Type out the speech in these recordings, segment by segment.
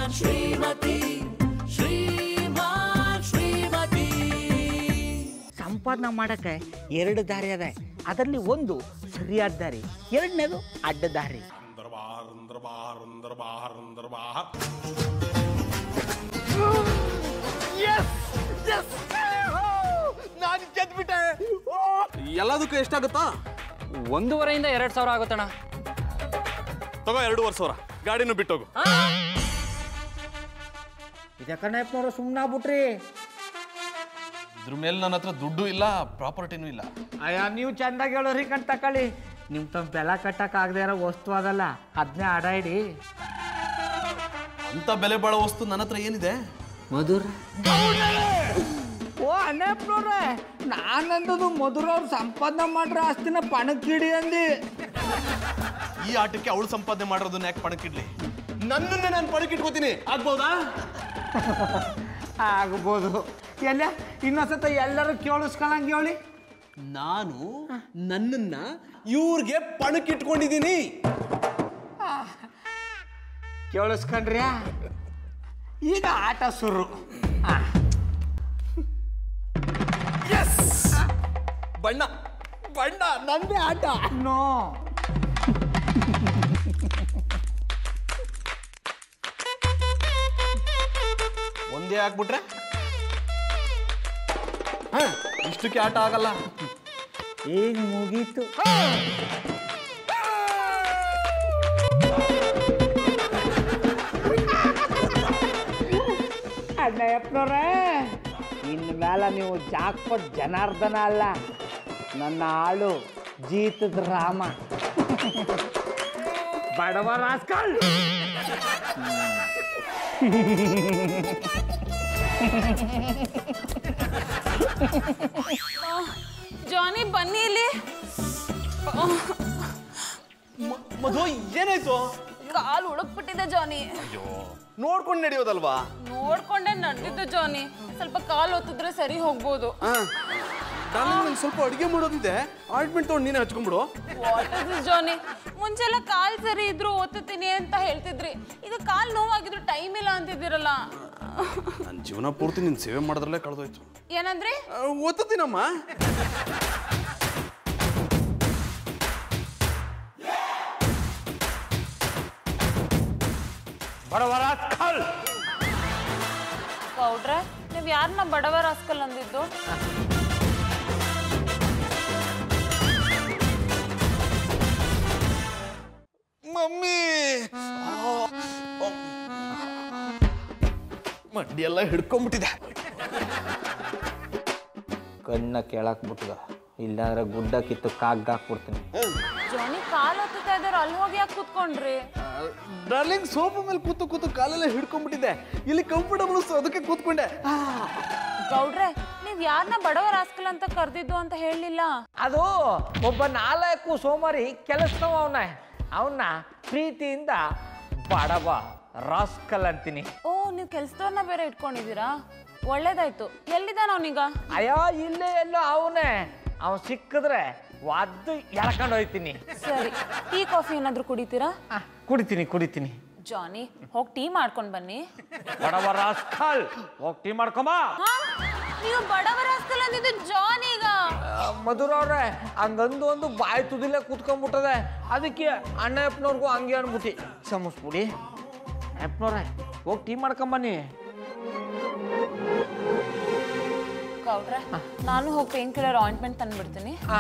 ಶ್ರೀಮತಿ ಶ್ರೀಮಾನ್ ಶ್ರೀಮತಿ ಸಂಪಾದನೆ ಮಾಡಕ್ಕೆ ಎರಡು ದಾರಿ ಅದ ಅದರಲ್ಲಿ ಒಂದು ಸರಿಯಾದ ದಾರಿ ಎರಡನೇದು ಅಡ್ಡ ದಾರಿ ನಾನು ಗೆದ್ಬಿಟ್ಟೆ ಎಲ್ಲದಕ್ಕೂ ಎಷ್ಟಾಗುತ್ತಾ ಒಂದೂವರೆಯಿಂದ ಎರಡು ಸಾವಿರ ಆಗುತ್ತಣ್ಣ ತಗೋ ಎರಡೂವರೆ ಸಾವಿರ ಗಾಡಿನೂ ಬಿಟ್ಟೋಗು ಇದಕ್ಕಣ್ಣಪ್ಪನವ್ರು ಸುಮ್ಮನೆ ಆಗ್ಬಿಟ್ರಿ ಇದ್ರ ಮೇಲೆ ನನ್ನ ಹತ್ರ ದುಡ್ಡು ಇಲ್ಲ ಪ್ರಾಪರ್ಟಿನೂ ಇಲ್ಲ ಅಯ್ಯ ನೀವು ಚಂದಾಗಿ ಹೇಳೋರಿ ಕಣ್ ತಕೊಳ್ಳಿ ನಿಮ್ಮ ತಮ್ಮ ಬೆಲ ಕಟ್ಟಕ್ಕೆ ಆಗದೆ ಇರೋ ವಸ್ತು ಅದಲ್ಲ ಅದನ್ನೇ ಅಡ ಇಡಿ ಅಂತ ಬೆಲೆ ಬಾಳೋ ವಸ್ತು ನನ್ನ ಹತ್ರ ಏನಿದೆ ಮಧುರ ಓ ಅಣ್ಣಪ್ಪನವ್ರೆ ನಾನಂದದು ಮಧುರ ಅವ್ರು ಸಂಪಾದನೆ ಮಾಡ್ರ ಆಸ್ತಿನ ಪಣಕ್ಕಿಡಿ ಅಂದಿ ಈ ಆಟಕ್ಕೆ ಅವಳು ಸಂಪಾದನೆ ಮಾಡೋದನ್ನ ಯಾಕೆ ಪಣಕ್ಕಿಡ್ಲಿ ನನ್ನನ್ನೇ ನಾನು ಪಣಕ್ಕಿಟ್ಕೋತೀನಿ ಆಗ್ಬೋದಾ ಆಗ್ಬೋದು ಎಲ್ಲ ಇನ್ನೊಂದ್ಸತ ಎಲ್ಲರೂ ಕೇಳಿಸ್ಕೊಳಂಗೆ ಹೇಳಿ ನಾನು ನನ್ನನ್ನ ಇವ್ರಿಗೆ ಪಣಕ್ಕಿಟ್ಕೊಂಡಿದ್ದೀನಿ ಕೇಳಿಸ್ಕೊಂಡ್ರ್ಯಾ ಈಗ ಆಟ ಶುರು ಬಣ್ಣ ಬಣ್ಣ ನಂದೇ ಆಟ ನೋ ಒಂದೇ ಹಾಕ್ಬಿಟ್ರೆ ಹ, ಇಷ್ಟಕ್ಕೆ ಆಟ ಆಗಲ್ಲ ಈಗ ಮುಗೀತು ಅಣ್ಣಯ್ಯಪ್ಪನವ್ರೆ ಇನ್ನು ಮೇಲೆ ನೀವು ಜಾಕ್ಪಟ್ ಜನಾರ್ದನ ಅಲ್ಲ ನನ್ನ ಆಳು ಜೀತದ ರಾಮ ಬಡವ ರಾಸ್ಕಲ್ ಜಾನಿ ಬನ್ನಿ ಇಲ್ಲಿ ಮಧು ಏನಾಯ್ತು ಕಾಲು ಉಳಕ್ಬಿಟ್ಟಿದೆ ಜಾನಿ ನೋಡ್ಕೊಂಡು ನಡೆಯೋದಲ್ವಾ ನೋಡ್ಕೊಂಡೆ ನಡೆದಿದ್ದು ಜಾನಿ ಸ್ವಲ್ಪ ಕಾಲು ಒತ್ತಿದ್ರೆ ಸರಿ ಹೋಗ್ಬೋದು ಡಾರ್ಲಿಂಗ್ ನಂಗೆ ಸ್ವಲ್ಪ ಅಡುಗೆ ಮಾಡೋದಿದೆ ಆಯಿಂಟ್ಮೆಂಟ್ ತೊಗೊಂಡು ನೀನೇ ಹಚ್ಕೊಂಡ್ಬಿಡು ವಾಟ್ ಇಸ್ ದಿಸ್ ಜಾನಿ ಮುಂಚೆಲ್ಲ ಕಾಲ್ ಸರಿ ಇದ್ರು ಓದ್ತೀನಿ ಅಂತ ಹೇಳ್ತಿದ್ರಿ ಈಗ ಕಾಲ್ ನೋವಾಗಿದ್ರು ಟೈಮ್ ಇಲ್ಲ ಅಂತಿದ್ದೀರಲ್ಲ ನನ್ನ ಜೀವನ ಪೂರ್ತಿ ನಿನ್ನ ಸೇವೆ ಮಾಡೋದ್ರಲ್ಲೇ ಕಳೆದೋಯ್ತು ಏನಂದ್ರಿ ಓದ್ತೀನಮ್ಮ ಬಡವ ರಾಸ್ಕಲ್ ಗೌಡ್ರೆ ನೀವ್ ಯಾರನ್ನ ಬಡವ ರಾಸ್ಕಲ್ ಅಂದಿದ್ದು ಮಮ್ಮಿ ಮಡ್ಡಿ ಎಲ್ಲ ಹಿಡ್ಕೊಂಡ್ಬಿಟ್ಟಿದೆ ಕಣ್ಣ ಕೇಳಕ್ ಬಿಟ್ಟದ ಇಲ್ಲಾಂದ್ರೆ ಗುಡ್ಡ ಕಿತ್ತು ಕಾಗ್ಗ ಹಾಕ್ಬಿಡ್ತೀನಿ ಜಾನಿ ಕಾಲ್ ಒತ್ತುತ್ತಾ ಇದಾರೆ ಅಲ್ಲಿ ಹೋಗಿ ಯಾಕೆ ಕೂತ್ಕೊಂಡ್ರಿ ಡಾರ್ಲಿಂಗ್ ಸೋಫಾ ಮೇಲೆ ಕೂತು ಕೂತು ಕಾಲೆಲ್ಲ ಹಿಡ್ಕೊಂಡ್ಬಿಟ್ಟಿದೆ ಇಲ್ಲಿ ಕಂಫರ್ಟಬಲ್ ಅದಕ್ಕೆ ಕೂತ್ಕೊಂಡೆ ಗೌಡ್ರೆ ನೀವ್ ಯಾರನ್ನ ಬಡವ ರಾಸ್ಕಲ್ ಅಂತ ಕರ್ದಿದ್ದು ಅಂತ ಹೇಳಲಿಲ್ಲ ಅದು ಒಬ್ಬ ನಾಲ್ಕು ಸೋಮಾರಿ ಕೆಲಸದವ ಅವನ ಅವನ್ನ ಪ್ರೀತಿಯಿಂದ ಬಡವ ರಾಸ್ಕಲ್ ಅಂತೀನಿ ಓ ನೀವು ಕೆಲ್ಸದವ್ರನ್ನ ಬೇರೆ ಇಟ್ಕೊಂಡಿದ್ದೀರಾ ಒಳ್ಳೇದಾಯ್ತು ಎಲ್ಲಿದ್ದಾನ ಅವನೀಗ ಅಯ್ಯೋ ಇಲ್ಲೇ ಎಲ್ಲೋ ಅವನೇ ಅವನ್ ಸಿಕ್ಕಿದ್ರೆ ಒದ್ದು ಎಳ್ಕೊಂಡು ಹೋಯ್ತೀನಿ ಸರಿ ಟೀ ಕಾಫಿ ಏನಾದ್ರು ಕುಡಿತೀರಾ ಆ, ಕುಡಿತೀನಿ ಕುಡಿತೀನಿ ಜಾನಿ ಹೋಗಿ ಟೀ ಮಾಡ್ಕೊಂಡ್ ಬನ್ನಿ ಬಡವ ರಾಸ್ಕಲ್ ಹೋಗಿ ಟೀ ಮಾಡ್ಕೊಂಬ ಹಾ? ನೀವು ಬಡವ ರಾಸ್ಕಲ್ ಅಂದಿದ್ದು ಜಾನ್ ಈಗ ಮಧುರ ಅವ್ರೆ ಹಂಗಂದು ಒಂದು ಬಾಯಿ ತುದಿಲೇ ಕೂತ್ಕೊಂಡ್ಬಿಟ್ಟದೆ ಅದಕ್ಕೆ ಅಣ್ಣಪ್ಪನವ್ರಿಗೂ ಹಂಗೆ ಅನ್ಬಿಟ್ಟು ಕ್ಷಮಿಸ್ಬಿಡಿ ಅಪ್ಪನವ್ರೆ ಹೋಗಿ ಟೀ ಮಾಡ್ಕೊಂಬನ್ನಿ ಗೌಡ್ರೆ ನಾನು ಹೋಗಿ ಪೇನ್ ಕಿಲ್ಲರ್ ಆಯಿಂಟ್ಮೆಂಟ್ ತಂದ್ಬಿಡ್ತೀನಿ ಆ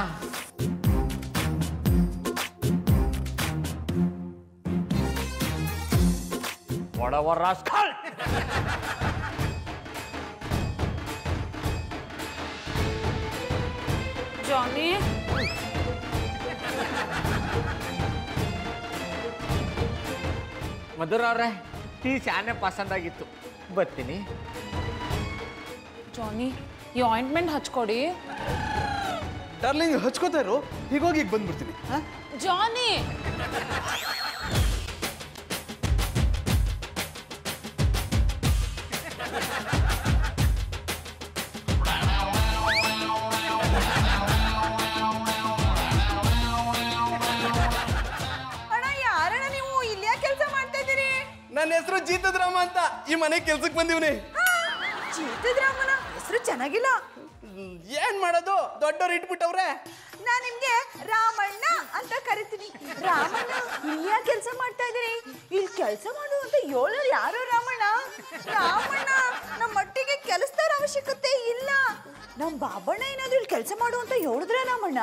ಬಡವ ರಾಸ್ಕಲ್ ಜಾನಿ ಮಧುರ ಅವ್ರೆ ಟೀ ಶಾನೆ ಪಸಂದಾಗಿತ್ತು ಬರ್ತೀನಿ ಜಾನಿ ಈ ಆಯಿಂಟ್ಮೆಂಟ್ ಹಚ್ಕೊಡಿ ಡಾರ್ಲಿಂಗ್ ಹಚ್ಕೋತಾ ಇರು ಹೀಗೋಗಿ ಈಗ ಬಂದ್ಬಿಡ್ತೀನಿ ಹಾ ಜಾನಿ ಅಣ್ಣ ಯಾರಣ್ಣ ನೀವು ಇಲ್ಲಿ ಯಾಕೆ ಕೆಲಸ ಮಾಡ್ತಾ ಇದ್ದೀರಿ ನನ್ನ ಹೆಸರು ಜೀತದ್ ರಾಮ ಅಂತ ಈ ಮನೆ ಕೆಲ್ಸಕ್ಕೆ ಬಂದಿವ್ನಿ ಚೀತದ್ರಾಮನ ಹೆಸರು ಚೆನ್ನಾಗಿಲ್ಲ ಏನ್ ಮಾಡೋದು ದೊಡ್ಡವ್ರು ಇಟ್ಬಿಟ್ಟವ್ರೆ ನಾ ನಿಮ್ಗೆ ರಾಮಣ್ಣ ಅಂತ ಕರಿತೀನಿ ರಾಮಣ್ಣ ಇಲ್ಲಿ ಯಾಕೆ ಕೆಲಸ ಮಾಡ್ತಾ ಇದೀರಿ ಇಲ್ಲಿ ಕೆಲಸ ಮಾಡು ಅಂತ ಹೇಳೋರು ಯಾರು ರಾಮಣ್ಣ ರಾಮಣ್ಣ ನಮ್ಮ ಮಟ್ಟಿಗೆ ಕೆಲಸದವ್ರ ಅವಶ್ಯಕತೆ ಇಲ್ಲ ನಮ್ಮ ಬಾಬಣ್ಣ ಏನಾದ್ರು ಇಲ್ಲಿ ಕೆಲಸ ಮಾಡು ಅಂತ ಹೇಳಿದ್ರೆ ರಾಮಣ್ಣ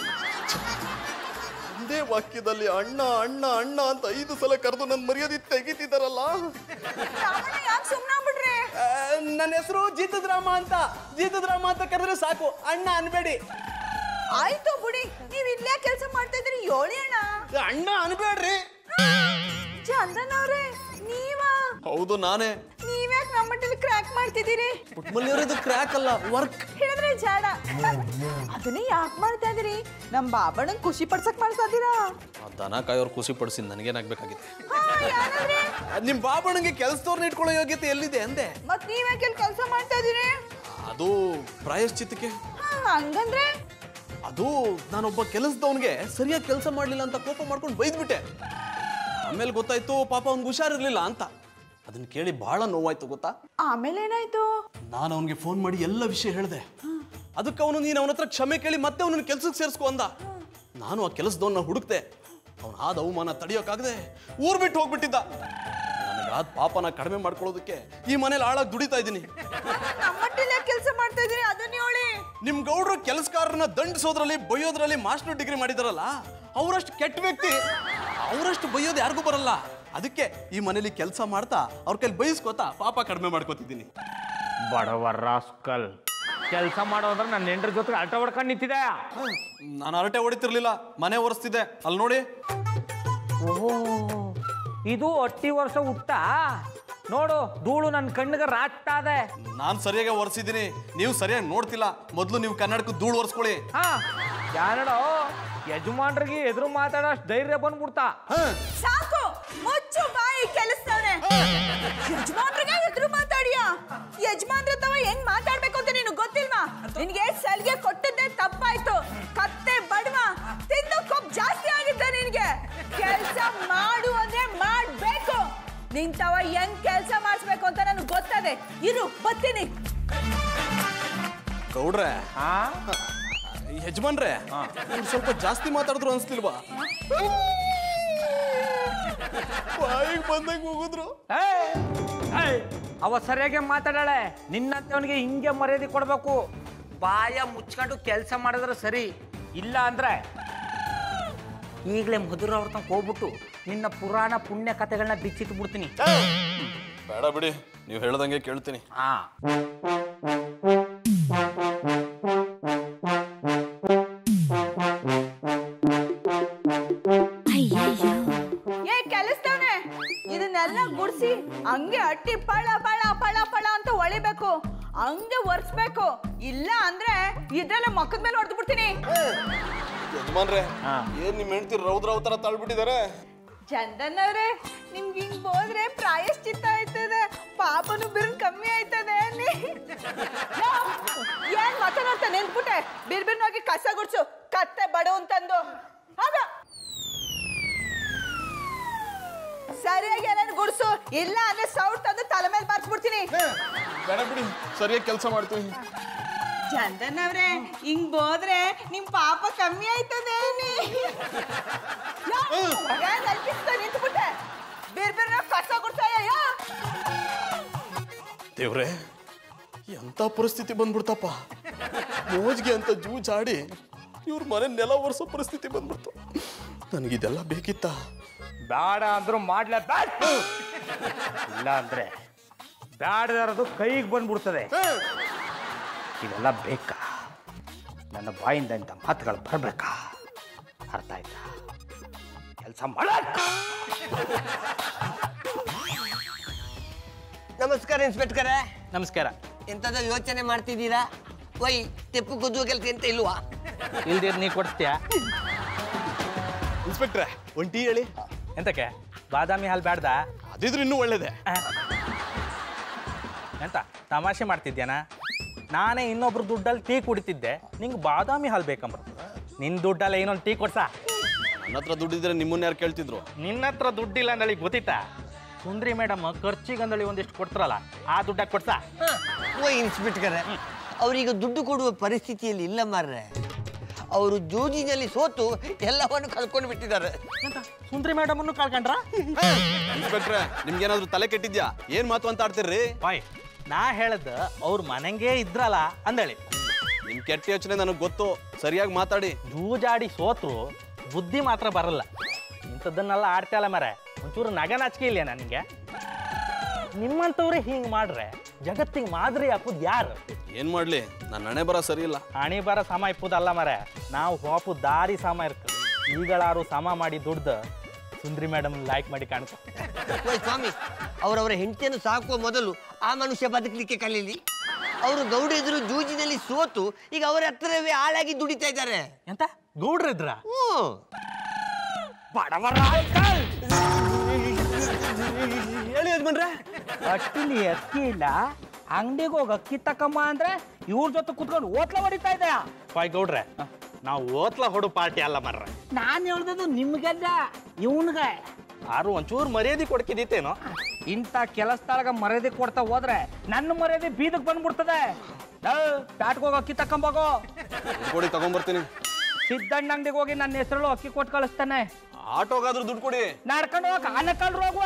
ಒಂದೇ ವಾಕ್ಯದಲ್ಲಿ ಅಣ್ಣ ಅಣ್ಣ ಅಣ್ಣ ಅಂತ ಐದು ಸಲ ಕರೆದು ನನ್ನ ಮರ್ಯಾದೆ ತೆಗಿತಿದಾರಲ್ಲ ರಾಮಣ್ಣ ಯಾಕೆ ಸುಮ್ಮನಾಗ್ಬಿಡ್ರಿ ಆ, ನನ್ನ ಹೆಸರು ಜೀತದ್ ರಾಮ ಅಂತ ಜೀತದ್ ರಾಮ ಅಂತ ಕರೆದ್ರೆ ಸಾಕು ಅಣ್ಣ ಅನ್ಬೇಡಿ ಆಯ್ತು ಬಿಡಿ ನೀವ್ ಇಲ್ಲೇ ಕೆಲಸ ಮಾಡ್ತಾ ಇದ್ರಿ ಹೇಳಿ ಅಣ್ಣ ಅಣ್ಣ ಅನ್ಬೇಡ್ರಿ ಚಂದನ್ ಅವ್ರೆ ನೀವಾ ಹೌದು ನಾನೇ ನೀವ್ಯಾಕೆ ನಮ್ಮ ಮಟ್ಟಲ್ಲಿ ಕ್ರ್ಯಾಕ್ ಮಾಡ್ತಿದ್ದೀರಿ ಪುಟ್ಮಲ್ಲಿಯವರದು ಕ್ರ್ಯಾಕ್ ಅಲ್ಲ ವರ್ಕ್ ಹೇಳಿದ್ರೆ ಜಾಡ ಅದನ್ನೇ ಯಾಕೆ ಮಾಡ್ತಾ ಇದೀರಿ ನಮ್ಮ ಬಾಬಣ್ಣನ್ ಖುಷಿ ಪಡ್ಸಕ್ ಮಾಡ್ತಾ ಇದ್ದೀರಾ ದನ ಕಾಯೋರು ಖುಷಿ ಪಡಿಸಿ ನನಗೇನಾಗ್ಬೇಕಾಗಿದೆ ಹಾ, ಯಾರಂದ್ರೆ? ನಿಮ್ ಬಾಬಣ್ಣಗೆ ಕೆಲಸದವ್ರನ್ನ ಇಟ್ಕೊಳ್ಳೋ ಯೋಗ್ಯತೆ ಎಲ್ಲಿದೆ ಅಂದೆ ಮತ್ ನೀವ್ಯಾಕೆ ಇಲ್ಲಿ ಕೆಲಸ ಮಾಡ್ತಾ ಇದೀರಿ ಅದು ಪ್ರಾಯಶ್ಚಿತ್ತಕ್ಕೆ ಹಾ, ಹಂಗಂದ್ರೆ ಅದು ನಾನೊಬ್ಬ ಕೆಲಸದವನಿಗೆ ಸರಿಯಾಗಿ ಕೆಲಸ ಮಾಡ್ಲಿಲ್ಲ ಅಂತ ಕೋಪ ಮಾಡ್ಕೊಂಡು ಬೈದ್ಬಿಟ್ಟೆ ಆಮೇಲೆ ಗೊತ್ತಾಯ್ತು ಪಾಪ ಅವ್ನಿಗೆ ಹುಷಾರಿರ್ಲಿಲ್ಲ ಅಂತ ಅದನ್ನ ಕೇಳಿ ಬಹಳ ನೋವಾಯ್ತು ಗೊತ್ತಾ ಆಮೇಲೆ ಏನಾಯ್ತು ನಾನು ಅವನಿಗೆ ಫೋನ್ ಮಾಡಿ ಎಲ್ಲ ವಿಷಯ ಹೇಳಿದೆ ಅದಕ್ಕೆ ಅವನು ನೀನು ಅವನ ಹತ್ರ ಕ್ಷಮೆ ಕೇಳಿ ಮತ್ತೆ ಅವನನ್ನ ಕೆಲ್ಸಕ್ಕೆ ಸೇರಿಸ್ಕೊ ಅಂದ ನಾನು ಆ ಕೆಲಸದವನ್ನ ಹುಡುಕ್ತೆ ಅವನ ಆದ ಅವಮಾನ ತಡೆಯೋಕ್ಕಾಗದೆ ಊರ್ ಬಿಟ್ಟು ಹೋಗ್ಬಿಟ್ಟಿದ್ದ ನನಗಾದ ಪಾಪನ ಕಡಿಮೆ ಮಾಡ್ಕೊಳ್ಳೋದಕ್ಕೆ ಈ ಮನೇಲಿ ಆಳಾಗಿ ದುಡಿತಾ ಇದ್ದೀನಿ ನಮ್ಮ ಮಟ್ಟಲ್ಲಿ ಕೆಲಸ ಮಾಡ್ತಾ ಇದೀರಿ ಅದನ್ನ ಹೇಳಿ ನಿಮ್ ಗೌಡ್ರು ಕೆಲಸಗಾರರನ್ನ ದಂಡಿಸೋದ್ರಲ್ಲಿ ಬೈಯೋದ್ರಲ್ಲಿ ಮಾಸ್ಟರ್ ಡಿಗ್ರಿ ಮಾಡಿದಾರಲ್ಲ ಅವರಷ್ಟು ಕೆಟ್ಟ ವ್ಯಕ್ತಿ ಅವರಷ್ಟು ಬೈಯೋದು ಯಾರಿಗೂ ಬರಲ್ಲ ಅದಕ್ಕೆ ಈ ಮನೇಲಿ ಕೆಲಸ ಮಾಡ್ತಾ ಅವ್ರ ಕೈಲಿ ಬೈಸ್ಕೋತಾ ಪಾಪ ಕಡಿಮೆ ಮಾಡ್ಕೋತಿದ್ದೀನಿ ಬಡವ ರಾಸ್ಕಲ್ ಕೆಲಸ ಮಾಡೋದ್ರೆ ನನ್ನ ಹೆಂಡ್ರ ಜೊತೆ ಆಟ ಹೊಡ್ಕೊಂಡು ನಿಂತಿದೆ ನಾನು ಹರಟೆ ಹೊಡಿತಿರ್ಲಿಲ್ಲ ಮನೆ ಒರೆಸ್ತಿದ್ದೆ ಅಲ್ಲಿ ನೋಡಿ ಓಹೋ ಇದು ಹಟ್ಟಿ ವರ್ಷ ಹುಟ್ಟ ನೋಡು ಧೂಳು ನನ್ನ ಕಣ್ಣಿಗೆ ರಾಚ್ತಾ ಇದೆ ನಾನು ಸರಿಯಾಗಿ ಒರೆಸಿದ್ದೀನಿ ನೀವು ಸರಿಯಾಗಿ ನೋಡ್ತಿಲ್ಲ ಮೊದಲು ನೀವು ಕನ್ನಡಕ್ಕೆ ಧೂಳು ಒರೆಸ್ಕೊಳ್ಳಿ ಹಾ ಯಾನಡೋ ಯಜಮಾನ್ರಿಗೆ ಎದುರು ಮಾತಾಡೋಷ್ಟು ಧೈರ್ಯ ಬಂದ್ಬಿಡ್ತಾ ಸಾಕು ಮುಚ್ಚು ಬಾಯಿ ಕೆಲಸದವ್ರೆ ಯಜಮಾನ್ರಿಗೆ ಎದುರು ಮಾತಾಡಿಯಾ ಯಜಮಾನ್ರ ತವ ಹೆಂಗ್ ಮಾತಾಡ್ಬೇಕು ಅಂತ ನೀನು ಗೊತ್ತಿಲ್ವಾ ನಿನ್ಗೆ ಸಲಿಗೆ ಕೊಟ್ಟದ್ದೇ ತಪ್ಪಾಯ್ತು ಕತ್ತೆ ಬಡವ ತಿಂದು ಕೊಬ್ಬು ಜಾಸ್ತಿ ಆಗಿದ್ದ ನಿನ್ಗೆ ಕೆಲ್ಸ ಮಾಡು ಅಂದ್ರೆ ಮಾಡ್ಬೇಕು ನಿನ್ ತವ ಹೆಂಗ್ ಕೆಲ್ಸ ಮಾಡಿಸ್ಬೇಕು ಅಂತ ನನಗೆ ಗೊತ್ತದೆ ಇರು ಬರ್ತೀನಿ ಗೌಡ್ರೆ ಹಾ ಯಜಮಾನ್ರೆ ಇವ್ರು ಸ್ವಲ್ಪ ಜಾಸ್ತಿ ಮಾತಾಡಿದ್ರು ಅನ್ಸ್ತಿಲ್ವಾ ಬಾಯಿಗೆ ಬಂದಂಗೆ ಹೋಗಿದ್ರು ಏಯ್! ಏಯ್! ಅವ ಸರಿಯಾಗಿ ಮಾತಾಡಾಳೆ ನಿನ್ನಂತವನಿಗೆ ಹಿಂಗೆ ಮರ್ಯಾದೆ ಕೊಡ್ಬೇಕು ಬಾಯ ಮುಚ್ಕೊಂಡು ಕೆಲಸ ಮಾಡಿದ್ರೆ ಸರಿ ಇಲ್ಲ ಅಂದ್ರೆ ಈಗಲೇ ಮಧುರ ಅವ್ರ ತನಕ ಹೋಗ್ಬಿಟ್ಟು ನಿನ್ನ ಪುರಾಣ ಪುಣ್ಯ ಕಥೆಗಳನ್ನ ಬಿಚ್ಚಿಟ್ಟು ಬಿಡ್ತೀನಿ ಬೇಡ ಬಿಡಿ ನೀವು ಹೇಳ್ದಂಗೆ ಕೇಳ್ತೀನಿ ಹಾ ಏ ಕೆಲಸದವನೆ ಇದನ್ನೆಲ್ಲ ಗುಡ್ಸಿ ಹಂಗೆ ಅಟ್ಟಿ ಪಳ ಪಳ ಪಳ ಪಳ ಅಂತ ಹೊಳಿಬೇಕು ಹಂಗೆ ಒರ್ಸ್ಬೇಕು ಇಲ್ಲ ಅಂದ್ರೆ ಇದ್ರಲ್ಲ ಮಕ್ಕದ ಮೇಲೆ ಹೊಡೆದು ಬಿಡ್ತೀನಿ ಯಜಮಾನ್ರೆ ಏನ್ ನಿಮ್ ಹೆಂಡತಿ ರೌದ್ರ ಅವತಾರ ತಾಳ್ಬಿಟ್ಟಿದ್ದಾರೆ ಚಂದನ್ ಅವ್ರೆ ನಿಮ್ಗೆ ಹಿಂಗ್ ಹೋದ್ರೆ ಪ್ರಾಯಶ್ಚಿತ್ತ ಆಯ್ತದೆ ಪಾಪನು ಬಿರ್ನ್ ಕಮ್ಮಿ ಆಯ್ತದೆ ಅನ್ನಿ ಯೋ, ಏನ್ ಮಾತಾಡ್ತಾ ನಿಲ್ಬಿಟ್ಟೆ ಬಿರ್ ಬಿರ್ನ್ ಹೋಗಿ ಕಸ ಗುಡ್ಸು ಕತ್ತೆ ಬಡು ಅಂತಂದು ಆಗ ಸರಿಯಾಗಿ ಏನೇನು ಗುಡ್ಸು ಇಲ್ಲ ಅಂದ್ರೆ ಸೌಟ್ ತಂದು ತಲೆ ಮೇಲೆ ಬಾರ್ಸ್ಬಿಡ್ತೀನಿ ಬೇಡ ಬಿಡಿ ಸರಿಯಾಗಿ ಕೆಲಸ ಮಾಡ್ತೀವಿ ಚಂದನ್ ಅವ್ರೆ ಹಿಂಗ್ ಹೋದ್ರೆ ನಿಮ್ ಪಾಪ ಕಮ್ಮಿ ಆಯ್ತದೆ ಅನ್ನಿ ಯೋ, ಏನ್ ಅಲ್ಪಿಸ್ತಾ ನಿಂತ್ಬಿಟ್ಟೆ ಬಿರ್ ಬಿರ್ನ ಕಸ ಗುಡ್ಸಾಯ ಯೋ ದೇವ್ರೆ ಎಂತ ಪರಿಸ್ಥಿತಿ ಬಂದ್ಬಿಡ್ತಪ್ಪ ಮೋಜ್ಗೆ ಅಂತ ಜೂಜಾಡಿ ಇವ್ರ ಮನೆ ನೆಲ ಒರೆಸೋ ಪರಿಸ್ಥಿತಿ ಬಂದ್ಬಿಡ್ತು ನನಗಿದೆಲ್ಲ ಬೇಕಿತ್ತ ಬೇಡ ಅಂದ್ರೂ ಮಾಡ್ಲೇಬೇಕು ಇಲ್ಲ ಅಂದ್ರೆ ಬ್ಯಾಡದಾರದು ಕೈಗೆ ಬಂದ್ಬಿಡ್ತದೆ ಇದೆಲ್ಲ ಬೇಕಾ ನನ್ನ ಬಾಯಿಂದ ಇಂಥ ಮಾತುಗಳು ಬರ್ಬೇಕಾ ಅರ್ಥ ಆಯ್ತಾ ಕೆಲಸ ಮಾಡಕ್ಕ ನಮಸ್ಕಾರ ಇನ್ಸ್ಪೆಕ್ಟರ್ ನಮಸ್ಕಾರ ಎಂತದ ಯೋಚನೆ ಮಾಡ್ತಿದ್ದೀರಾ ವೈ ತೆಪ್ಪು ಕುದುವ ಕೆಲಸ ಎಂತ ಇಲ್ವಾ ಇಲ್ದಿರ್ ನೀ ಕೊಡ್ತೀಯಾ ಇನ್ಸ್ಪೆಕ್ಟ್ರೆ ಒಂದ್ ಟೀ ಹೇಳಿ ಎಂತಕ್ಕೆ ಬಾದಾಮಿ ಹಾಲು ಬ್ಯಾಡ್ದ ಅದಿದ್ರೆ ಇನ್ನೂ ಒಳ್ಳೇದೆ ಎಂತ ತಮಾಷೆ ಮಾಡ್ತಿದ್ಯಾನ ನಾನೇ ಇನ್ನೊಬ್ರು ದುಡ್ಡಲ್ಲಿ ಟೀ ಕುಡಿತಿದ್ದೆ ನಿಂಗೆ ಬಾದಾಮಿ ಹಾಲು ಬೇಕಂಬ್ರ ನಿನ್ನ ದುಡ್ಡಲ್ಲಿ ಏನೊಂದು ಟೀ ಕೊಡ್ಸ ನನ್ನ ಹತ್ರ ದುಡ್ಡಿದ್ರೆ ನಿಮ್ಮನ್ನ ಯಾರು ಕೇಳ್ತಿದ್ರು ನಿನ್ನ ಹತ್ರ ದುಡ್ಡಿಲ್ಲ ನನಗೆ ಗೊತ್ತಿತ್ತಾ ಸುಂದ್ರಿ ಮೇಡಮ್ ಖರ್ಚಿಗಂದಳಿ ಒಂದಿಷ್ಟು ಕೊಡ್ತಾರಲ್ಲ ಆ ದುಡ್ಡ ಕೊಡ್ಸಾ ಓ ಇನ್ಸ್ಪೆಕ್ಟರ್ ಅವರೀಗ ದುಡ್ಡು ಕೊಡುವ ಪರಿಸ್ಥಿತಿಯಲ್ಲಿ ಇಲ್ಲ ಮಾರ್ರೆ ಅವರು ಜೂಜಿನಲ್ಲಿ ಸೋತು ಎಲ್ಲವನ್ನು ಕಳ್ಕೊಂಡು ಬಿಟ್ಟಿದ್ದಾರೆ ಎಂತ ಸುಂದ್ರಿ ಮೇಡಮ್ ಅನ್ನು ಕಳ್ಕೊಂಡ್ರ ಇನ್ಸ್ಪೆಕ್ಟ್ರೆ ನಿಮ್ಗೇನಾದ್ರೂ ತಲೆ ಕೆಟ್ಟಿದ್ಯಾ ಏನ್ ಮಾತು ಅಂತ ಆಡ್ತಿರ್ರಿ ಬಾಯ್ ನಾ ಹೇಳದ ಅವ್ರ ಮನೆಗೆ ಇದ್ರಲ್ಲ ಅಂದಳಿ ನಿಮ್ ಕೆಟ್ಟ ಯೋಚನೆ ನನಗೆ ಗೊತ್ತು ಸರಿಯಾಗಿ ಮಾತಾಡಿ ಜೂಜಾಡಿ ಸೋತ್ರು ಬುದ್ಧಿ ಮಾತ್ರ ಬರಲ್ಲ ಇಂಥದ್ದನ್ನೆಲ್ಲ ಆಡ್ತಲ್ಲ ಮರೆ ಒಂಚೂರು ನಗ ನಾಚಿಕೆ ಇಲ್ಲ ನನಗೆ ನಿಮ್ಮಂಥವ್ರೆ ಹಿಂಗೆ ಮಾಡ್ರೆ ಜಗತ್ತಿಗೆ ಮಾದರಿ ಹಾಕುದು ಯಾರು ಏನ್ ಮಾಡ್ಲಿ ನನ್ನ ಹಣೆ ಬರ ಸರಿ ಇಲ್ಲ ಹಣಿ ಬರ ಸಮ ಇಪ್ಪುದಲ್ಲ ಮರೆ ನಾವು ಹೋಪು ದಾರಿ ಸಮ ಇರ್ಕ ಈಗಳಾರು ಸಮ ಮಾಡಿ ದುಡ್ದು ಸುಂದ್ರಿ ಮೇಡಮ್ ಲೈಕ್ ಮಾಡಿ ಕಾಣ್ತ ಓ ಸ್ವಾಮಿ ಅವರವರ ಹೆಂಡತಿಯನ್ನು ಸಾಕುವ ಮೊದಲು ಆ ಮನುಷ್ಯ ಬದುಕಲಿಕ್ಕೆ ಕಲೀಲಿ ಅವರು ಗೌಡ ಎದುರು ಜೂಜಿನಲ್ಲಿ ಸೋತು ಈಗ ಅವರ ಹತ್ತಿರವೇ ಆಳಾಗಿ ದುಡಿತಾ ಇದ್ದಾರೆ ಎಂತ ಗೌಡ್ರಿದ್ರ ಹ್ಮ್ ಹೇಳಿ ಯಜಮಾನ್ರೆ ಅಟ್ಟಿಲಿ ಅಕ್ಕಿ ಇಲ್ಲ ಅಂಗಡಿಗೆ ಹೋಗಿ ಅಕ್ಕಿ ತಕಮ್ಮ ಅಂದ್ರೆ ಇವ್ರ ಜೊತೆ ಕುತ್ಕೊಂಡು ಓಟ್ಲ ಹೊಡಿತಾ ಇದ್ದ ಪಾಯ್ ಗೌಡ್ರೆ ನಾವು ಓತ್ಲ ಹೊಡು ಪಾರ್ಟಿ ಅಲ್ಲ ಮರ್ರೆ ನಾನು ಹೇಳ್ದದು ನಿಮ್ಗೆಲ್ಲ ಇವನ್ಗೆ ಆರು ಒಂಚೂರು ಮರ್ಯಾದೆ ಕೊಡ್ಕಿದ್ದೀತೇನೋ ಇಂಥ ಕೆಲಸದೊಳಗ ಮರ್ಯಾದೆ ಕೊಡ್ತಾ ಹೋದ್ರೆ ನನ್ನ ಮರ್ಯಾದೆ ಬೀದಕ್ ಬಂದ್ಬಿಡ್ತದೆ ಪ್ಯಾಟ್ಗೆ ಹೋಗಿ ಅಕ್ಕಿ ತಕೊಂಬೋಗೋ ದುಡ್ಡು ಕೊಡಿ ತಗೊಂಬರ್ತೀನಿ ಸಿದ್ದಣ್ಣ ಅಂಗಡಿಗೆ ಹೋಗಿ ನನ್ನ ಹೆಸರು ಅಕ್ಕಿ ಕೊಟ್ಟು ಕಳಿಸ್ತಾನೆ ಆಟೋಗಾದ್ರೂ ದುಡ್ಡು ಕೊಡಿ ನಡ್ಕೊಂಡು ಹೋಗ ಆನಕಲ್ರು ಹೋಗುವ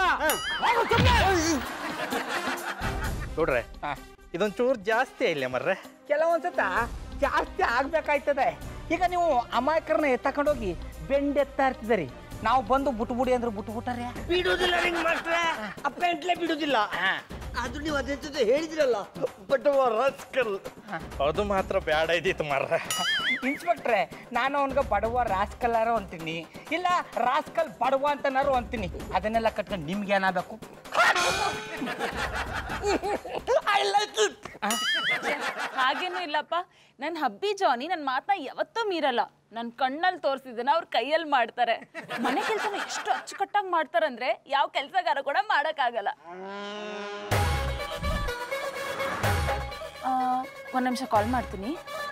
ನೋಡ್ರೆ ಇದೊಂಚೂರು ಜಾಸ್ತಿ ಇಲ್ಲ ಮರ್ರೆ ಕೆಲವೊಂದ್ಸತ ಜಾಸ್ತಿ ಆಗ್ಬೇಕಾಯ್ತದೆ ಈಗ ನೀವು ಅಮಾಯಕರನ್ನ ಎತ್ತಕೊಂಡೋಗಿ ಬೆಂಡ್ ಎತ್ತಾ ಇರ್ತಿದ್ದೀರಿ ನಾವು ಬಂದು ಬುಟ್ಬುಡಿ ಅಂದ್ರೆ ಬುಟ್ಬುಟ್ಟಾರೆ ಬಿಡುವುದಿಲ್ಲ ನಿಂಗೆ ಮಾತ್ರ ಅಪ್ಪ ಎಂಟ್ಲೆ ಬಿಡುವುದಿಲ್ಲ ಅದು ನೀವು ಅದೇ ಜೊತೆ ಹೇಳಿದ್ರಲ್ಲ ಬಟ್ ರಾಸ್ಕಲ್ ಅದು ಮಾತ್ರ ಬ್ಯಾಡ ಇದ್ದಿತ್ತು ಮರ್ರೆ ಇನ್ಸ್ಪೆಕ್ಟ್ರೆ ನಾನು ಅವನ್ಗೆ ಬಡವ ರಾಸ್ಕಲ್ಲಾರು ಅಂತೀನಿ ಇಲ್ಲ ರಾಸ್ಕಲ್ ಬಡವ ಅಂತನಾರು ಅಂತೀನಿ ಅದನ್ನೆಲ್ಲ ಕಟ್ಕೊಂಡು ನಿಮ್ಗೆ ಏನಾಗಬೇಕು ಐ ಲೈಕ್ ಇಟ್ ಹಾಗೇನೂ ಇಲ್ಲಪ್ಪ ನನ್ನ ಹಬ್ಬಿ ಜಾನಿ ನನ್ನ ಮಾತನ್ನ ಯಾವತ್ತೂ ಮೀರಲ್ಲ ನನ್ನ ಕಣ್ಣಲ್ಲಿ ತೋರಿಸಿದ್ದನ್ನ ಅವ್ರ ಕೈಯಲ್ಲಿ ಮಾಡ್ತಾರೆ ಮನೆ ಕೆಲಸನ ಎಷ್ಟು ಅಚ್ಚುಕಟ್ಟಾಗಿ ಮಾಡ್ತಾರಂದ್ರೆ ಯಾವ ಕೆಲಸಗಾರ ಕೂಡ ಮಾಡೋಕ್ಕಾಗಲ್ಲ ಒಂದು ನಿಮಿಷ ಕಾಲ್ ಮಾಡ್ತೀನಿ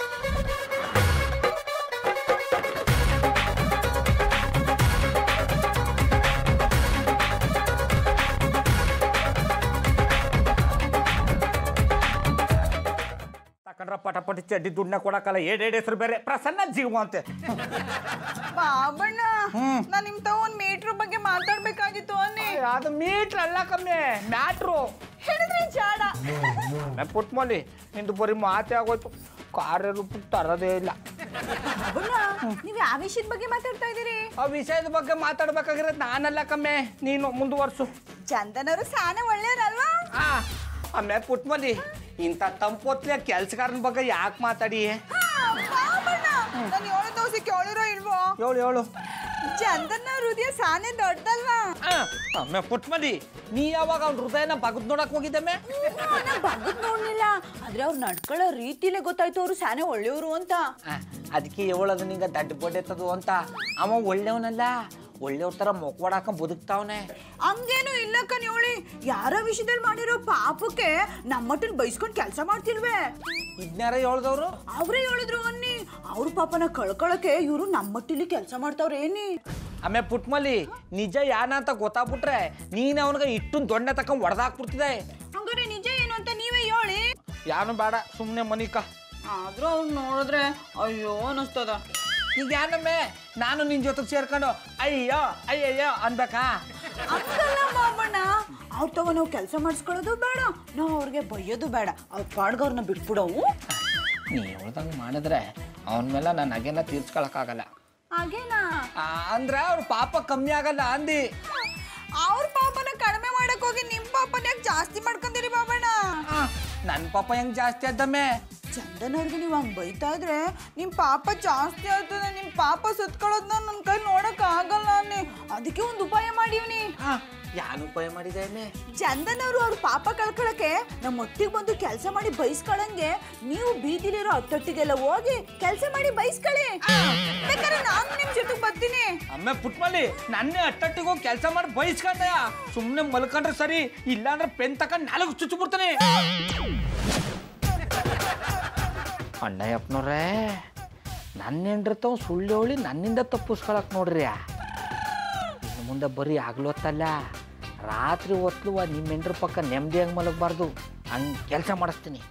ತಕೊಂಡ್ರ ಪಟಪಟಿ ಚಡ್ಡಿ ದುಡ್ಡನ್ನ ಕೊಡಕ್ಕಲ್ಲ ಏಡ್ ಹೆಸರು ಬೇರೆ ಪ್ರಸನ್ನ ಜೀವ ಅಂತೆ ಬಾಬಣ್ಣ ನಾನ್ ನಿಮ್ ತಾವ ಒಂದ್ ಮೀಟ್ರ್ ಬಗ್ಗೆ ಮಾತಾಡ್ಬೇಕಾಗಿತ್ತು ಅನ್ನಿ ಅದು ಮೀಟ್ರ್ ಅಲ್ಲ ಕಮ್ಮಿ ಮ್ಯಾಟ್ರು ಹೇಳಿದ್ರಿ ಜಾಡ ಪುಟ್ಮಲ್ಲಿ ನಿಂದು ಬರೀ ಮಾತೇ ಆಗೋಯ್ತು ಕಾರ್ ತರೋದೇ ಇಲ್ಲ ಬಾಬಣ್ಣ ನೀವ್ ಯಾವ ವಿಷಯದ ಬಗ್ಗೆ ಮಾತಾಡ್ತಾ ಇದೀರಿ ಆ ವಿಷಯದ ಬಗ್ಗೆ ಮಾತಾಡ್ಬೇಕಾಗಿರೋದು ನಾನಲ್ಲ ಕಮ್ಮೆ ನೀನು ಮುಂದುವರ್ಸು ಚಂದನವರು ಸಾನೆ ಒಳ್ಳೆಯವ್ರಲ್ವಾ ಆ ಆಮೇಲೆ ಪುಟ್ಮಲ್ಲಿ ಇಂಥ ತಂಪೊತ್ಲೆ ಕೆಲ್ಸಗಾರನ ಬಗ್ಗೆ ಯಾಕೆ ಮಾತಾಡಿ ಬಾಬಣ್ಣ ನಾನು ಏಳು ದೋಸೆ ಕೇಳಿರೋ ಇಲ್ವೋ ಹೇಳು ಹೇಳು ಚಂದನ ಹೃದಯ ಸಾನೆ ದೊಡ್ಡದಲ್ವಾ ಆಮೇಲೆ ಪುಟ್ಮಲ್ಲಿ ನೀ ಯಾವಾಗ ಅವ್ನ ಹೃದಯನ ಬಗದ್ ನೋಡಕ್ ಹೋಗಿದ್ದಮ್ಮೆ ನಾ ಬಗ್ಗದ್ ನೋಡ್ಲಿಲ್ಲ ಆದ್ರೆ ಅವ್ರು ನಡ್ಕೊಳ್ಳೋ ರೀತಿಲೇ ಗೊತ್ತಾಯ್ತು ಅವ್ರು ಸಾನೆ ಒಳ್ಳೆಯವರು ಅಂತ ಅದಕ್ಕೆ ಹೇಳೋದು ನಿಂಗೆ ದಡ್ಡ ಬಡ್ಡೆತ್ತದು ಅಂತ ಅವ ಒಳ್ಳೆಯವನಲ್ಲ ಒಳ್ಳೆಯವ್ರ ಥರ ಮೊಕ್ವಾಡ ಹಾಕೊಂಡ್ ಬದುಕ್ತಾವನೆ ಹಂಗೇನು ಇಲ್ಲ ಕನ್ಯೋಳಿ ಯಾರ ವಿಷಯದಲ್ಲಿ ಮಾಡಿರೋ ಪಾಪಕ್ಕೆ ನಮ್ಮಟ್ಟನ್ ಬೈಸ್ಕೊಂಡ್ ಕೆಲಸ ಮಾಡ್ತಿಲ್ವೇ ಇದ್ನ್ಯಾರ ಹೇಳ್ದವ್ರು ಅವ್ರೇ ಹೇಳಿದ್ರು ಅನ್ನಿ ಅವ್ರ ಪಾಪನ ಕಳ್ಕೊಳಕ್ಕೆ ಇವರು ನಮ್ಮಟ್ಟಿಲಿ ಕೆಲಸ ಮಾಡ್ತಾವ್ರ ಏನಿ ಆಮೇಲೆ ಪುಟ್ಮಲ್ಲಿ ನಿಜ ಯಾನ ಅಂತ ಗೊತ್ತಾಗ್ಬಿಟ್ರೆ ನೀನ್ ಅವನಿಗೆ ಇಟ್ಟು ದೊಣ್ಣೆ ತಕೊಂಡ್ ಹೊಡೆದಾಕ್ಬಿಡ್ತಿದೆ ಹಂಗಾರೆ ನಿಜ ಏನು ಅಂತ ನೀವೇ ಹೇಳಿ ಯಾನು ಬೇಡ ಸುಮ್ಮನೆ ಮನಿಕ ಆದ್ರೂ ಅವ್ರು ನೋಡಿದ್ರೆ ಅಯ್ಯೋ ಅನಿಸ್ತದ ಈಗ ಯಾನಮ್ಮೆ ನಾನು ನಿನ್ ಜೊತೆ ಸೇರ್ಕೊಂಡು ಅಯ್ಯೋ ಅಯ್ಯಯ್ಯೋ ಅನ್ಬೇಕಾ ಹಂಗಲ್ಲ ಬಾಬಣ್ಣ ಅವ್ರ ತಗೋ ನಾವು ಕೆಲಸ ಮಾಡಿಸ್ಕೊಳ್ಳೋದು ಬೇಡ ನಾವು ಅವ್ರಿಗೆ ಬೈಯೋದು ಬೇಡ ಅವ್ರ ಪಾಡ್ಗವ್ರನ್ನ ಬಿಟ್ಬಿಡವು ನೀ ಹೇಳ್ದಂಗೆ ಮಾಡಿದ್ರೆ ಅವನ ಮೇಲೆ ನಾನು ನಗೆನ ತೀರ್ಸ್ಕೊಳಕ್ಕಾಗಲ್ಲ ಹಾಗೇನಾ ಆ, ಅಂದ್ರೆ ಅವ್ರ ಪಾಪ ಕಮ್ಮಿ ಆಗಲ್ಲ ಅಂದಿ ಅವ್ರ ಪಾಪನ ಕಡಿಮೆ ಮಾಡಕ್ ಹೋಗಿ ನಿಮ್ ಪಾಪನ ಯಾಕೆ ಜಾಸ್ತಿ ಮಾಡ್ಕೊಂತೀರಿ ಬಾಬಣ್ಣ ನನ್ನ ಪಾಪ ಹೆಂಗ್ ಜಾಸ್ತಿ ಆದ್ದಮ್ಮೆ ಚಂದನವ್ರಿಗೆ ನೀವು ಹಂಗ್ ಬೈತಾ ಇದ್ರೆ ನಿಮ್ ಪಾಪ ಜಾಸ್ತಿ ಆಗ್ತದೆ ನಿಮ್ ಪಾಪ ಸುತ್ಕೊಳ್ಳೋದನ್ನ ನನ್ನ ಕೈ ನೋಡಕ್ ಆಗಲ್ಲ ಅನ್ನಿ ಅದಕ್ಕೆ ಒಂದು ಉಪಾಯ ಮಾಡೀವ್ನಿ ಯಾನು ಉಪಾಯ ಮಾಡಿದೆ ಅಮ್ಮೆ ಚಂದನವರು ಅವ್ರ ಪಾಪ ಕಳ್ಕೊಳಕ್ಕೆ ನಮ್ಮ ಒಟ್ಟಿಗೆ ಬಂದು ಕೆಲಸ ಮಾಡಿ ಬೈಸ್ಕೊಳಂಗೆ ನೀವು ಬೀದಿಲಿರೋ ಅಟ್ಟೊಟ್ಟಿಗೆಲ್ಲ ಹೋಗಿ ಕೆಲಸ ಮಾಡಿ ಬೈಸ್ಕೊಳ್ಳಿ ಬೇಕಾದ್ರೆ ನಾನು ನಿಮ್ ಜೊತೆಗೆ ಬರ್ತೀನಿ ಅಮ್ಮೆ ಪುಟ್ಮಲ್ಲಿ ನನ್ನೇ ಅಟ್ಟಟ್ಟಿಗೆ ಹೋಗಿ ಕೆಲಸ ಮಾಡಿ ಬಯಸ್ಕೊಂಡಯ ಸುಮ್ಮನೆ ಮಲ್ಕೊಂಡ್ರೆ ಸರಿ ಇಲ್ಲಾಂದ್ರೆ ಪೆನ್ ತಕೊಂಡ್ ನಾಲ್ಕು ಚುಚ್ಚು ಬಿಡ್ತಾನೆ ಅಣ್ಣಯ್ಯಪ್ಪನವ್ರೇ ನನ್ನ ಹೆಂಡ್ರತವ್ ಸುಳ್ಳು ಹೇಳಿ ನನ್ನಿಂದ ತಪ್ಪಿಸ್ಕೊಳಕ್ ನೋಡ್ರಿ ಇನ್ನು ಮುಂದೆ ಬರೀ ಆಗ್ಲೊತ್ತಲ್ಲ ರಾತ್ರಿ ಹೊತ್ಲು ನಿಮ್ಮ ಹೆಂಡ್ರ ಪಕ್ಕ ನೆಮ್ಮದಿಯಾಗಿ ಮಲಗಬಾರ್ದು ಹಂಗೆ ಕೆಲಸ ಮಾಡಿಸ್ತೀನಿ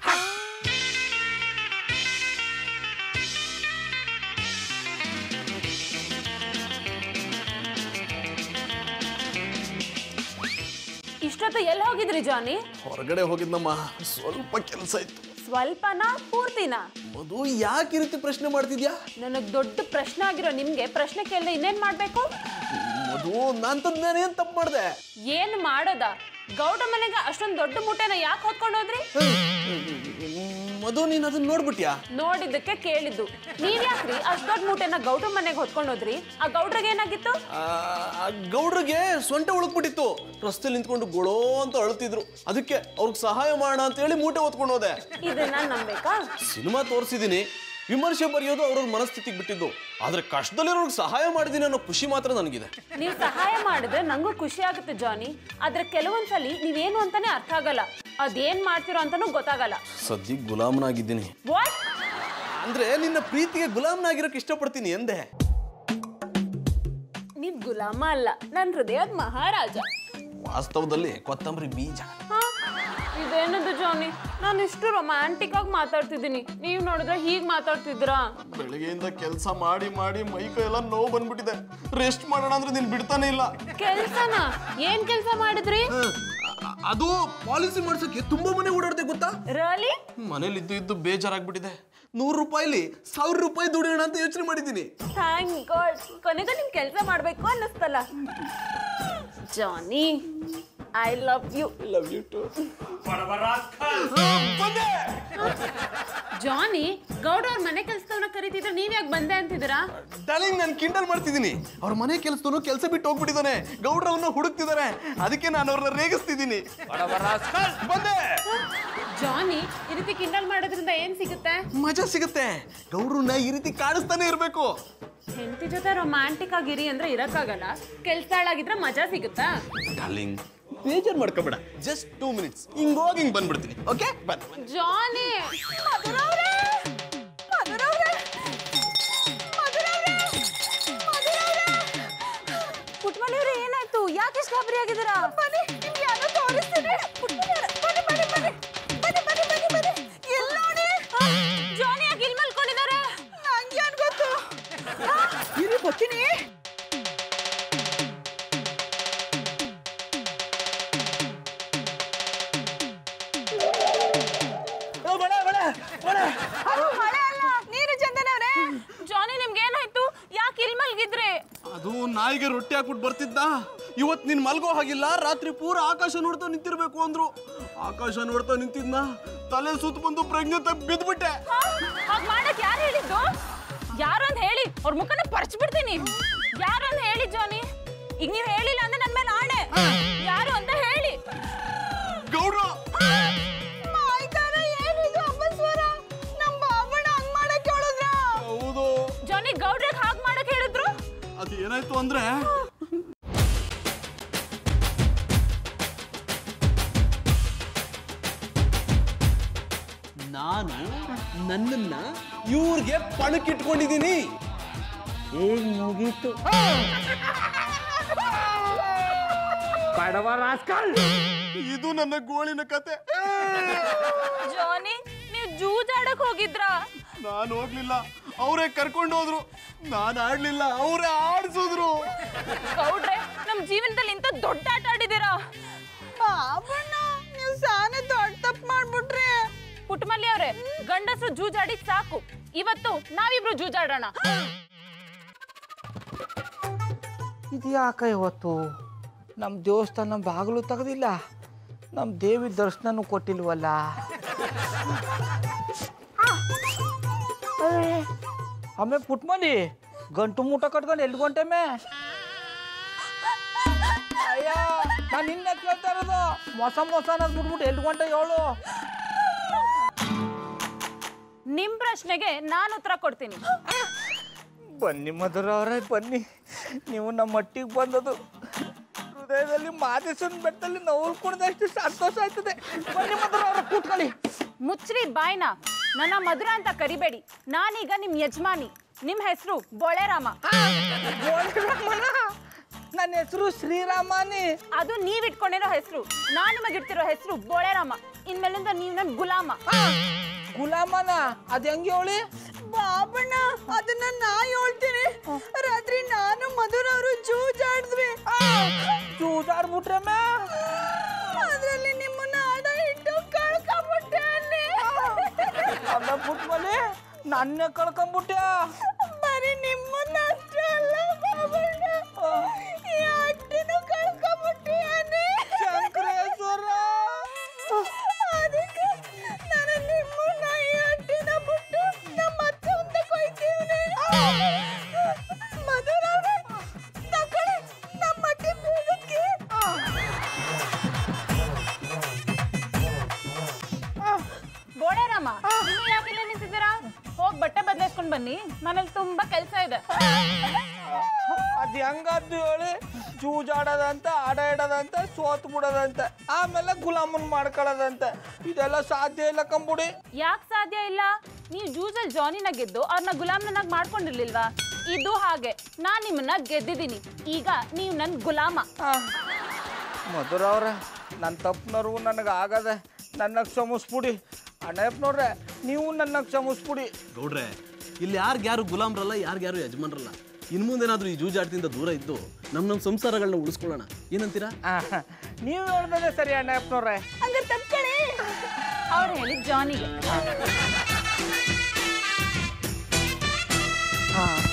ಇಷ್ಟೊತ್ತು ಎಲ್ಲಿ ಹೋಗಿದ್ರಿ ಜಾನಿ ಹೊರಗಡೆ ಹೋಗಿದ್ನಮ್ಮ ಸ್ವಲ್ಪ ಕೆಲಸ ಇತ್ತು ಸ್ವಲ್ಪನಾ ಪೂರ್ತಿನಾ ಮಧು ಯಾಕೆ ಈ ರೀತಿ ಪ್ರಶ್ನೆ ಮಾಡ್ತಿದ್ಯಾ ನನಗ್ ದೊಡ್ಡ ಪ್ರಶ್ನೆ ಆಗಿರೋ ನಿಮ್ಗೆ ಪ್ರಶ್ನೆ ಕೇಳಿದ್ರೆ ಇನ್ನೇನ್ ಮಾಡ್ಬೇಕು ಮಧು ನಾನ್ ನಾನೇನ್ ತಪ್ಪು ಮಾಡ್ದೆ ಏನ್ ಮಾಡೋದ ಗೌಡ ಮನೆಗೆ ಅಷ್ಟೊಂದ್ ದೊಡ್ಡ ಮೂಟೆನ ಯಾಕೆ ಹೊತ್ಕೊಂಡು ಹೋದ್ರಿ ಮಧು ನೀನ್ ಅದನ್ನ ನೋಡ್ಬಿಟ್ಯಾ ನೋಡಿದ್ದಕ್ಕೆ ಕೇಳಿದ್ದು ನೀವ್ ಯಾಕ್ರಿ ಅಷ್ಟ್ ದೊಡ್ಡ ಮೂಟೆನ ಗೌಡ ಮನೆಗೆ ಹೊತ್ಕೊಂಡು ಹೋದ್ರಿ ಆ ಗೌಡ್ರಿಗೆ ಏನಾಗಿತ್ತು ಆ, ಆ ಗೌಡ್ರಿಗೆ ಸೊಂಟ ಉಳುಕ್ಬಿಟ್ಟಿತ್ತು ರಸ್ತೆ ನಿಂತ್ಕೊಂಡು ಗೊಳೋ ಅಂತ ಅಳ್ತಿದ್ರು ಅದಕ್ಕೆ ಅವ್ರಿಗೆ ಸಹಾಯ ಮಾಡೋಣ ಅಂತ ಹೇಳಿ ಮೂಟೆ ಹೊತ್ಕೊಂಡು ಹೋದೆ ಇದನ್ನ ನಂಬೇಕಾ ಸಿನಿಮಾ ತೋರಿಸಿದೀನಿ ವಿಮರ್ಶೆ ಬರೆಯೋದು ಅವ್ರವ್ರ ಮನಸ್ಥಿತಿಗೆ ಬಿಟ್ಟಿದ್ದು ಆದ್ರೆ ಕಷ್ಟದಲ್ಲಿರೋರ್ಗೆ ಸಹಾಯ ಮಾಡಿದೀನಿ ಅನ್ನೋ ಖುಷಿ ಮಾತ್ರ ನನಗಿದೆ ನೀವ್ ಸಹಾಯ ಮಾಡಿದ್ರೆ ನಂಗೂ ಖುಷಿ ಆಗುತ್ತೆ ಜಾನಿ ಆದ್ರೆ ಕೆಲವೊಂದ್ಸಲಿ ನೀವೇನು ಅಂತಾನೆ ಅರ್ಥ ಆಗಲ್ಲ ಅದೇನ್ ಮಾಡ್ತಿರೋ ಅಂತಾನೂ ಗೊತ್ತಾಗಲ್ಲ ಸದ್ಯಕ್ಕೆ ಗುಲಾಮನಾಗಿದ್ದೀನಿ ವಾಟ್ ಅಂದ್ರೆ ನಿನ್ನ ಪ್ರೀತಿಗೆ ಗುಲಾಮನಾಗಿರೋಕೆ ಇಷ್ಟಪಡ್ತೀನಿ ಎಂದೆ ನೀವ್ ಗುಲಾಮ ಅಲ್ಲ ನನ್ ಹೃದಯದ ಮಹಾರಾಜ ವಾಸ್ತವದಲ್ಲಿ ಕೊತ್ತಂಬರಿ ಬೀಜ ಹಾ? ಇದೇನದು ಜಾನಿ ನಾನು ಇಷ್ಟು ರೊಮ್ಯಾಂಟಿಕ್ ಆಗಿ ಮಾತಾಡ್ತಿದ್ದೀನಿ ನೀವ್ ನೋಡಿದ್ರೆ ಹೀಗ್ ಮಾತಾಡ್ತಿದ್ರಾ ಬೆಳಗ್ಗೆಯಿಂದ ಕೆಲಸ ಮಾಡಿ ಮಾಡಿ ಮೈ ಕೈ ಎಲ್ಲ ನೋವು ಬಂದ್ಬಿಟ್ಟಿದೆ ರೆಸ್ಟ್ ಮಾಡೋಣ ಅಂದ್ರೆ ನೀನ್ ಬಿಡ್ತಾನೆ ಇಲ್ಲ ಕೆಲ್ಸನ ಏನ್ ಕೆಲ್ಸ ಮಾಡಿದ್ರಿ ಅ- ಅದು ಪಾಲಿಸಿ ಮಾಡ್ಸಕ್ಕೆ ತುಂಬಾ ಮನೆ ಓಡಾಡ್ತೆ ಗೊತ್ತಾ ರಿಯಲಿ ಮನೇಲಿ ಇದ್ದು ಇದ್ದು ಬೇಜಾರಾಗ್ಬಿಟ್ಟಿದೆ ನೂರು ರೂಪಾಯಿಲಿ ಸಾವಿರ ರೂಪಾಯಿ ದುಡಿಯೋಣ ಅಂತ ಯೋಚನೆ ಮಾಡಿದ್ದೀನಿ ಥ್ಯಾಂಕ್ ಗಾಡ್ ಕೊನೆಗೂ ನಿಮ್ ಕೆಲಸ ಮಾಡ್ಬೇಕು ಅನ್ನಿಸ್ತಲ್ಲ Johnny I love you love you too Johnny Gowda ಅವ್ರ ಮನೆ ಕೆಲ್ಸದವ್ರನ್ನ ಕರೀತಿದ್ರೆ ನೀವ್ ಯಾಕೆ ಬಂದೆ ಅಂತಿದ್ದೀರಾ ಡಾರ್ಲಿಂಗ್ ನಾನು ಕಿಂಡಲ್ ಮಾಡ್ತಿದ್ದೀನಿ ಅವ್ರ ಮನೆ ಕೆಲಸದವನು ಕೆಲಸ ಬಿಟ್ಟು ಹೋಗ್ಬಿಟ್ಟಿದ್ದಾನೆ ಗೌಡ್ರವನ್ನ ಹುಡುಕ್ತಿದ್ದಾರೆ ಅದಕ್ಕೆ ನಾನು ಅವ್ರನ್ನ ರೇಗಿಸ್ತಿದ್ದೀನಿ ಬಂದೆ ಜಾನಿ ಈ ರೀತಿ ಕಿಂಡಲ್ ಮಾಡೋದ್ರಿಂದ ಏನ್ ಸಿಗುತ್ತೆ ಮಜಾ ಸಿಗುತ್ತೆ ಗೌಡ್ರನ್ನ ಈ ರೀತಿ ಕಾಣಿಸ್ತಾನೆ ಇರ್ಬೇಕು ಹೆಂಡತಿ ಜೊತೆ ರೊಮ್ಯಾಂಟಿಕ್ ಆಗಿರಿ ಅಂದ್ರೆ ಇರಕ್ಕಾಗಲ್ಲ ಕೆಲ್ಸ ಹಾಳಾಗಿದ್ರೆ ಮಜಾ ಸಿಗುತ್ತಾ ಡಾರ್ಲಿಂಗ್ ಬೇಜಾರ್ ಮಾಡ್ಕೋಬೇಡ ಜಸ್ಟ್ ಟೂ ಮಿನಿಟ್ಸ್ ಹಿಂಗ್ ಹೋಗಿ ಹಿಂಗ್ ಬಂದ್ಬಿಡ್ತೀನಿ ಓಕೆ ಬನ್ ಜಾನಿ ಮಧುರವ್ರೆ ಮಧುರವ್ರೆ ಮಧುರವ್ರೆ ಮಧುರವ್ರೆ ಪುಟ್ಮಲಿಯವ್ರೆ ಏನಾಯ್ತು ಯಾಕೆ ಇಷ್ಟು ಗಾಬರಿ ಆಗಿದ್ದೀರಾ ಬನ್ನಿ ನಿಮ್ಗೆ ಯಾರೋ ತೋರಿಸ್ತೀನಿ ಪುಟ್ಟವ್ರೆ, ಬನ್ನಿ ಬನ್ನಿ ಬನ್ನಿ ಬನ್ನಿ ಬನ್ನಿ ಬನ್ನಿ ಬನ್ನಿ ಎಲ್ಲಿ ನೋಡಿ ಜಾನಿ ಯಾಕೆ ಇಲ್ಲಿ ಮಲ್ಕೊಂಡಿದ್ದಾರೆ ನಂಗೆ ಏನ್ ಗೊತ್ತು ಆ, ಇರಿ ಬರ್ತೀನಿ ಅದು ಮಳೆ ಅಲ್ಲ ನೀರು ಚಂದನವ್ರೆ ಜಾನಿ ನಿಮ್ಗೆ ಏನಾಯ್ತು ಯಾಕೆ ಇಲ್ಲಿ ಮಲ್ಗಿದ್ರಿ ಅದು ನಾಯಿಗೆ ರೊಟ್ಟಿ ಹಾಕ್ಬಿಟ್ಟು ಬರ್ತಿದ್ದ ಇವತ್ ನೀನ್ ಮಲ್ಗೋ ಹಾಗಿಲ್ಲ ರಾತ್ರಿ ಪೂರ ಆಕಾಶ ನೋಡ್ತಾ ನಿಂತಿರ್ಬೇಕು ಅಂದ್ರು ಆಕಾಶ ನೋಡ್ತಾ ನಿಂತಿದ್ನ ತಲೆ ಸುತ್ತ ಬಂದು ಪ್ರಜ್ಞೆ ತಪ್ಪಿ ಬಿದ್ಬಿಟ್ಟೆ ಹಾಗೆ ಮಾಡಕ್ ಯಾರು ಹೇಳಿದ್ದು ಯಾರು ಅಂತ ಹೇಳಿ ಅವ್ರ ಮುಖನ ಪರ್ಚ್ ಬಿಡ್ತೀನಿ ಯಾರು ಅಂತ ಹೇಳಿ ಜಾನಿ ಈಗ ನೀವ್ ಹೇಳಿಲ್ಲ ಅಂದ್ರೆ ನನ್ ಮೇಲೆ ಆಣೆ ಯಾರು ಅಂತ ಹೇಳಿ ಗೌಡ್ರು ಮಾಯ್ಕಾರ ಏನಿದು ಅಪಸ್ವರ ನಮ್ಮ ಬಾಬಣ್ಣ ಹಂಗ್ ಮಾಡಕ್ ಹೇಳಿದ್ರ ಹೌದು ಜಾನಿ ಗೌಡ್ರಿಗೆ ಹಾಗೆ ಮಾಡಕ್ ಹೇಳಿದ್ರು ಅದು ಏನಾಯ್ತು ಅಂದ್ರೆ ನಾನು ನನ್ನನ್ನ ಇವ್ರಿಗೆ ಪಣಕ್ಕಿಟ್ಕೊಂಡಿದ್ದೀನಿ ಈಗ ಮುಗೀತು ಬಡವ ರಾಸ್ಕಲ್ ಇದು ನನ್ನ ಗೋಳಿನ ಕತೆ ಜಾನಿ ನೀವು ಜೂಜಾಡಕ್ ಹೋಗಿದ್ರಾ ನಾನು ಹೋಗ್ಲಿಲ್ಲ ಅವರೇ ಕರ್ಕೊಂಡು ಹೋದ್ರು ನಾನು ಆಡ್ಲಿಲ್ಲ ಅವರೇ ಆಡ್ಸಿದ್ರು ಗೌಡ್ರೆ ನಮ್ ಜೀವನದಲ್ಲಿ ಇಂಥ ದೊಡ್ಡ ಆಟ ಆಡಿದ್ದೀರಾ ಬಾಬಣ್ಣ ನೀವು ಸಾನೆ ದೊಡ್ಡ ತಪ್ಪು ಮಾಡ್ಬಿಟ್ರಿ ಪುಟ್ಟಮಲ್ಲಿ ಅವ್ರೆ ಗಂಡಸರು ಜೂಜಾಡಿ ಸಾಕು ಇವತ್ತು ನಾವಿಬ್ರು ಜೂಜಾಡೋಣ ಇದು ಯಾಕೆ ಇವತ್ತು ನಮ್ಮ ದೇವಸ್ಥಾನ ಬಾಗಿಲು ತೆಗೆದಿಲ್ಲ ನಮ್ಮ ದೇವಿ ದರ್ಶನನೂ ಕೊಟ್ಟಿಲ್ವಲ್ಲ ಆಮೇಲೆ ಪುಟ್ಮಲಿ ಗಂಟು ಮೂಟ ಕಟ್ಕೊಂಡು ಎಲ್ಲಿ ಹೊಂಟೆಮೆ ಅಯ್ಯ ನಾನು ನಿನ್ನೆ ಕೇಳ್ತಾ ಇರೋದು ಮೊಸ ಮೊಸ ಅನ್ನೋದು ಬಿಟ್ಬಿಟ್ಟು ಎಲ್ಲಿ ಹೊಂಟೆ ಹೇಳು ನಿಮ್ ಪ್ರಶ್ನೆಗೆ ನಾನು ಉತ್ತರ ಕೊಡ್ತೀನಿ ಬನ್ನಿ ಮಧುರ ಅವರೇ ಬನ್ನಿ ನೀವು ನಮ್ಮ ಮಟ್ಟಿಗೆ ಬಂದದು ಹೃದಯದಲ್ಲಿ ಮಾದೇಶನ್ ಬೆಟ್ಟದಲ್ಲಿ ನೋವು ಕುಣಿದಷ್ಟು ಸಂತೋಷ ಆಯ್ತದೆ ಬನ್ನಿ ಮಧುರ ಅವರ ಕೂತ್ಕೊಳ್ಳಿ ಮುಚ್ಚ್ರಿ ಬಾಯ್ನ ನನ್ನ ಮಧುರ ಅಂತ ಕರಿಬೇಡಿ ನಾನೀಗ ನಿಮ್ ಯಜಮಾನಿ ನಿಮ್ ಹೆಸರು ಬೊಳೆರಾಮ ನನ್ನ ಹೆಸರು ಶ್ರೀರಾಮನಿ ಅದು ನೀವ್ ಇಟ್ಕೊಂಡಿರೋ ಹೆಸರು ನಾನು ನಿಮಗಿಡ್ತಿರೋ ಹೆಸರು ಬೋಳೆರಾಮ ಇನ್ಮೇಲಿಂದ ನೀವ್ ನನ್ ಗುಲಾಮ ಗುಲಾಮನ ಅದ್ ಹೆಂಗೆ ಹೇಳಿ ಬಾಬಣ್ಣ ಅದನ್ನ ನಾ ಹೇಳ್ತೀನಿ ರಾತ್ರಿ ನಾನು ಮಧುರ ಅವರು ಜೂಜಾಡಿದ್ವಿ ಚೂದಾಡ್ಬಿಟ್ರಮ್ಮ ಅದ್ರಲ್ಲಿ ನಿಮ್ಮನ್ನ ಆಡ ಇಟ್ಟು ಕಳ್ಕೊಂಬಿಟ್ಟೆ ಅಲ್ಲಿ ಅದ ಪುಟ್ಮಲಿ ನನ್ನ ಕಳ್ಕೊಂಬಿಟ್ಟ್ಯಾ ಬರೀ ನಿಮ್ಮನ್ನ ಅಷ್ಟೇ ಅಲ್ಲ ಬಾಬಣ್ಣ ಈ ಅಟ್ಟಿನೂ ಕಳ್ಕೊಂಬಿಟ್ಟಿಯಾನೆ ಶಂಕರೇಶ್ವರ ಅದಕ್ಕೆ ನಾನು ನಿಮ್ಮನ್ನ ಈ ಅಟ್ಟಿನ ಬಿಟ್ಟು ನಮ್ಮ ಅತ್ತೆ ಮುಂದೆ ಕೊಯ್ತೀವ್ನಿ ಮಧುರವ್ರೆ ತಗೊಳ್ಳಿ ನಮ್ಮ ಅಟ್ಟಿ ಬೀಗಕ್ಕೆ ಬೋಳೆರಾಮ ನೀವು ಯಾಕೆ ಇಲ್ಲೇ ನಿಂತಿದ್ದೀರಾ ಹೋಗ್ ಬಟ್ಟೆ ಬದಲಾಯಿಸ್ಕೊಂಡ್ ಬನ್ನಿ ಮನೇಲಿ ತುಂಬಾ ಕೆಲ್ಸ ಇದೆ ಅದ್ ಹೆಂಗದ್ದು ಹೇಳಿ ಜೂಜಾಡೋದಂತ ಆಡ ಇಡೋದಂತ ಸೋತ್ ಬಿಡೋದಂತ ಆಮೇಲೆ ಗುಲಾಮನ್ ಮಾಡ್ಕೊಳ್ಳೋದಂತ ಇದೆಲ್ಲ ಸಾಧ್ಯ ಇಲ್ಲ ಕಂಬುಡಿ ಯಾಕೆ ಸಾಧ್ಯ ಇಲ್ಲ ನೀವು ಜೂಜಲ್ ಜಾನಿನ ಗೆದ್ದು ಅವ್ರನ್ನ ಗುಲಾಮ್ನಾಗ್ ಮಾಡ್ಕೊಂಡಿರ್ಲಿಲ್ವಾ ಇದು ಹಾಗೆ ನಾನ್ ನಿಮ್ಮನ್ನ ಗೆದ್ದಿದ್ದೀನಿ ಈಗ ನೀವು ನನ್ ಗುಲಾಮ ಮಧುರ ಅವ್ರ ನನ್ನ ತಪ್ಪನವ್ರು ನನಗೆ ಆಗದೆ ನನ್ನ ಕ್ಷಮಿಸ್ಬಿಡಿ ಅಣ್ಣಪ್ಪನವ್ರೆ ನೀವು ನನ್ನ ಕ್ಷಮಿಸ್ಬಿಡಿ ಗೌಡ್ರೆ ಇಲ್ಲಿ ಯಾರ್ಗ್ಯಾರು ಗುಲಾಮ್ರಲ್ಲ ಯಾರ್ಗ್ಯಾರು ಯಜಮಾನ್ರಲ್ಲ ಇನ್ ಮುಂದೇನಾದ್ರೂ ಈ ಜೂಜಾಟದಿಂದ ದೂರ ಇದ್ದು ನಮ್ಮ ನಮ್ಮ ಸಂಸಾರಗಳನ್ನ ಉಳಿಸ್ಕೊಳ್ಳೋಣ ಏನಂತೀರಾ ನೀವು ಹೇಳ್ದೇ ಸರಿ ಅಣ್ಣಪ್ಪನವ್ರೆ ಹಂಗಾರೆ ತಪ್ಕೊಳ್ಳಿ ಅವ್ರು ಹೇಳಿದ್ ಜಾನಿಗೆ ಹಾಂ